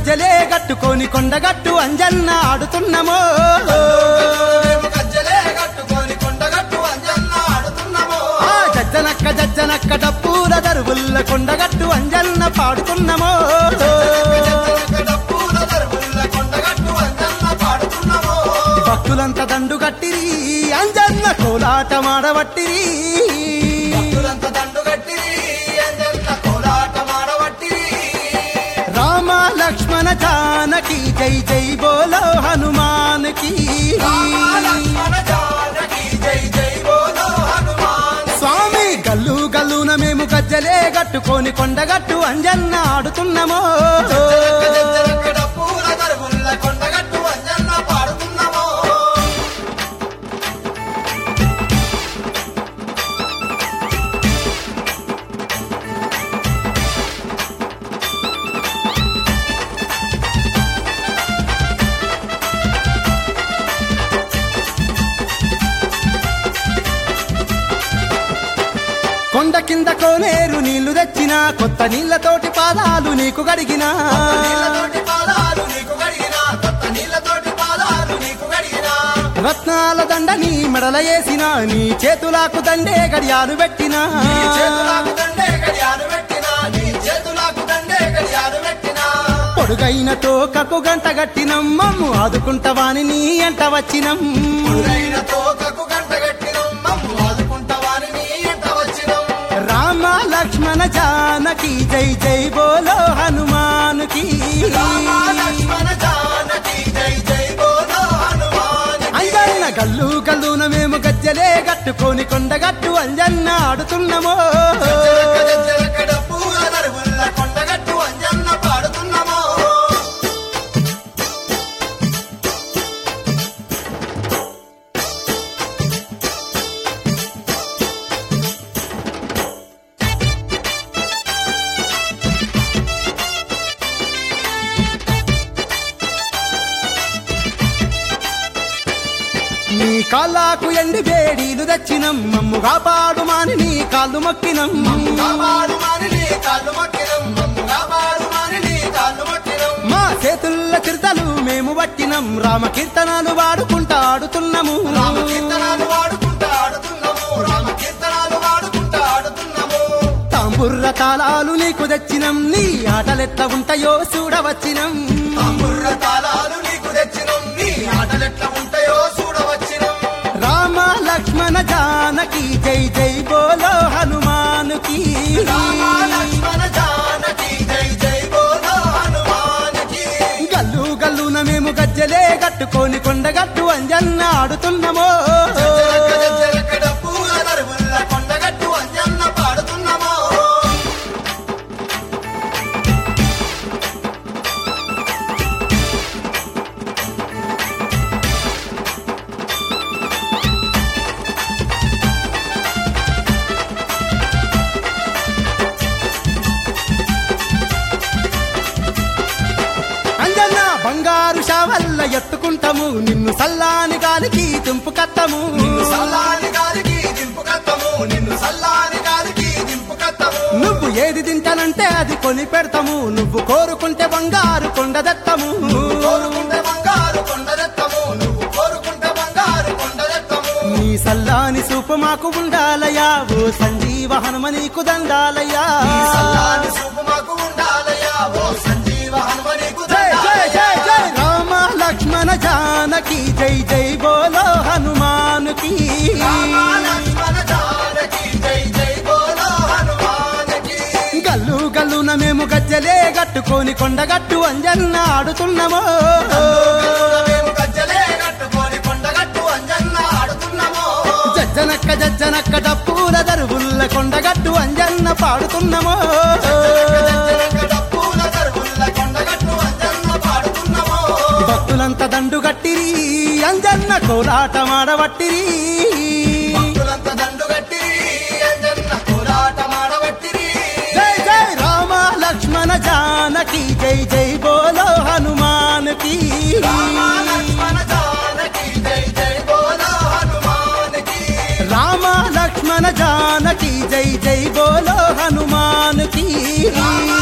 గజ్జలే గట్టుకొని కొండగట్టు అంజన్న ఆడుతున్నామో మేము గజ్జలే కట్టుకొని కొండగట్టు అంజన్న ఆడుతున్నాము ఆ జజ్జనక్క జజ్జనక్క డప్పుల దరువుల్ల కొండగట్టు అంజన్న పాడుతున్నామో డప్పుల దరువుల్ల కొండగట్టు అంజన్న పాడుతున్నాము భక్తులంతా దండు కట్టిరి అంజన్న కోలాట మాడబట్టిరి భక్తులంతా దండు కట్టిరి అంజన్న కోలాట మాడబట్టిరి రామ లక్ష్మణ జానకి జై జై బోలో హనుమాన్కి రామ లక్ష్మణ జానకి జై జై బోలో హనుమాన్ స్వామి గల్లు గల్లున మేము గజ్జలే గట్టుకొని కొండగట్టు అంజన్న ఆడుతున్నామో డప్పుల దరువుల్ల కొండగట్టు అంజన్న పాడుతున్నాము కొండ కింద కోనేరు నీళ్లు తెచ్చిన కొత్త నీళ్లతోటి పాదాలు నీకు గడిగినా నీళ్ళతోటి పాదాలు నీకు కడిగినా కొత్త నీళ్ళతోటి పాదాలు నీకు కడిగినా రత్నాల దండ నీ మెడల వేసిన నీ చేతులకు దండే గడియాలు పెట్టినా నీ చేతులకు దండే గడియాలు పెట్టినా నీ చేతులకు దండే గడియాలు పెట్టినా పొడుగైన తోకకు గంట గట్టినం మమ్ము ఆదుకుంటవాని నీ ఎంట వచ్చినం పురుగైన తోకకు గంట కట్టినం మమ్ము ఆదుకుంటావాని నీ ఎంట వచ్చినం రామ లక్ష్మణ జానకి జై జై బోలో హనుమానుకి రామ లక్ష్మణ జానకి జై జై బోలో హనుమానికి అంజన్న గల్లు గల్లున మేము గజ్జలే గట్టుకొని కొండగట్టు అంజన్న ఆడుతున్నామో జలక జలక డప్పుల దరువుల్ల కొండగట్టు అంజన్న పాడుతున్నాము నీ కాళ్ళకు ఎండి వేడీలు తెచ్చినం మమ్ము కాపాడు మాని నీ కాళ్ళు మొక్కినం కాపాడు మరి నీ కాళ్ళు మట్టినం మమ్ము కాపాడు మరి నీ కాళ్ళు మట్టినం మా చేతుల్ల చిరుతలు మేము పట్టినం రామ కీర్తనాలు వాడుకుంటా ఆడుతున్నాము రామ కీర్తనాలు వాడుకుంటా ఆడుతున్నాము రామ కీర్తనాలు వాడుకుంటా ఆడుతున్నాము తాంబుర్ర తాళాలు నీకు తెచ్చినం నీ ఆటలెట్ల ఉంటాయో చూడవచ్చినం తాంబుర్ర తాళాలు నీకు తెచ్చినం నీ ఆటలెట్లా ఉంటాయో చూడవచ్చినం రామ లక్ష్మణ జానకి జై జై బోలో హనుమానుకి రామ లక్ష్మణ జానకి జై జై బోలో హనుమానికి గల్లు గల్లున మేము గజ్జలే గట్టుకొని కొండగట్టు అంజన్న ఆడుతున్నామో జలక జలక డప్పుల దరువుల్ల కొండగట్టు అంజన్న పాడుతున్నాము అంజన్న బంగారు షావల్ల ఎత్తుకుంటాము నిన్ను సల్లాని గాలికి తుంపు కత్తము నిన్ను సల్లాని గాలికి దింపు కత్తము నిన్ను సల్లాని గాలికి దింపు కత్తము నువ్వు ఏది తింటానంటే అది కొని పెడతాము నువ్వు కోరుకుంటే బంగారు కొండదెత్తము కోరుకుంటే బంగారు కొండదెత్తము నువ్వు కోరుకుంటే బంగారు కొండదెత్తము నీ సల్లాని సూపు మాకు ఉండాలయా ఓ సంజీవ హనుమ నీకు దండాలయా ఈ సల్లాని చూపు మాకు ఉండాలయ్యా ఓ సంజీవ హనుమనికు జై జై జై జై రామ లక్ష్మణ జానకి జై జై బోలో హనుమానుకి రామ లక్ష్మణ జానకి జై జై బోలో హనుమానికి గల్లు గల్లున మేము గజ్జలే గట్టుకొని కొండగట్టు అంజన్న ఆడుతున్నామో మేము గజ్జలే కట్టుకొని కొండగట్టు అంజన్న ఆడుతున్నాము జజ్జనక్క జజ్జనక్క డప్పుల దరువుల్ల కొండగట్టు అంజన్న పాడుతున్నామో డప్పుల దరువుల్ల కొండగట్టు అంజన్న పాడుతున్నాము భక్తులంతా దండు గట్టిరి అంజన్న కోలాట మాడబట్టిరి భక్తులంతా దండు కట్టి అంజన్న కోలాట మాడబట్టిరి జై జై రామ లక్ష్మణ జానకి జై జై బోలో హనుమానుకి రామ లక్ష్మణ జానకి జై జై బోలో హనుమానికి రామ లక్ష్మణ జానకి జై జై బోలో హనుమానుకి రామ